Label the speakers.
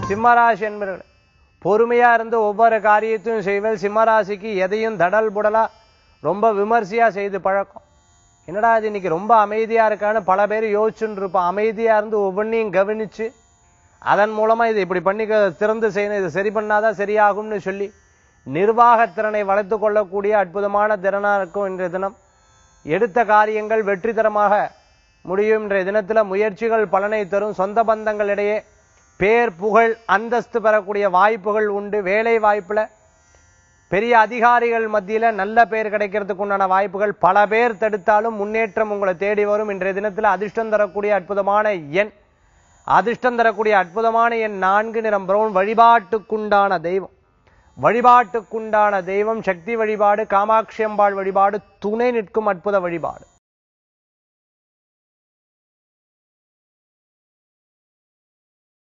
Speaker 1: சிம்மராசி என்பவர்கள் பொறுமையா இருந்து ஒவ்வொரு காரியத்தையும் செய்வல் சிம்மராசிக்கு எதையும் தடல் புடலா ரொம்ப விமர்சையா செய்து பழக்கம் என்னடா இது இன்னைக்கு ரொம்ப அமைதியா இருக்கான்னு பல பேர் யோசிச்சுன்னு இருப்பான் அமைதியா இருந்து ஒவ்வொன்றையும் கவனிச்சு அதன் மூலமா இது இப்படி பண்ணி க- திறந்து செய்யணும் இது சரி பண்ணாதான் சரியாகும்னு சொல்லி நிர்வாகத்திறனை வளர்த்து கொள்ளக்கூடிய அற்புதமான திறனா இருக்கும் இன்றைய தினம் எடுத்த காரியங்கள் வெற்றிகரமாக முடியும் இன்றைய தினத்துல முயற்சிகள் பலனை தரும் சொந்த பந்தங்களிடையே பேர் புகழ் அந்தஸ்து பெறக்கூடிய வாய்ப்புகள் உண்டு வேலை வாய்ப்புல பெரிய அதிகாரிகள் மத்தியில நல்ல பேர் கிடைக்கிறதுக்கு உண்டான வாய்ப்புகள் பல பேர் தடுத்தாலும் முன்னேற்றம் உங்களை தேடி வரும் இன்றைய தினத்துல அதிர்ஷ்டம் தரக்கூடிய அற்புதமான எண் அதிர்ஷ்டம் தரக்கூடிய அற்புதமான எண் நான்கு நிறம் பிரவுன் வழிபாட்டுக்குண்டான தெய்வம் வழிபாட்டுக்குண்டான தெய்வம் சக்தி வழிபாடு காமாட்சி அம்பாள் வழிபாடு துணை நிற்கும் அற்புத வழிபாடு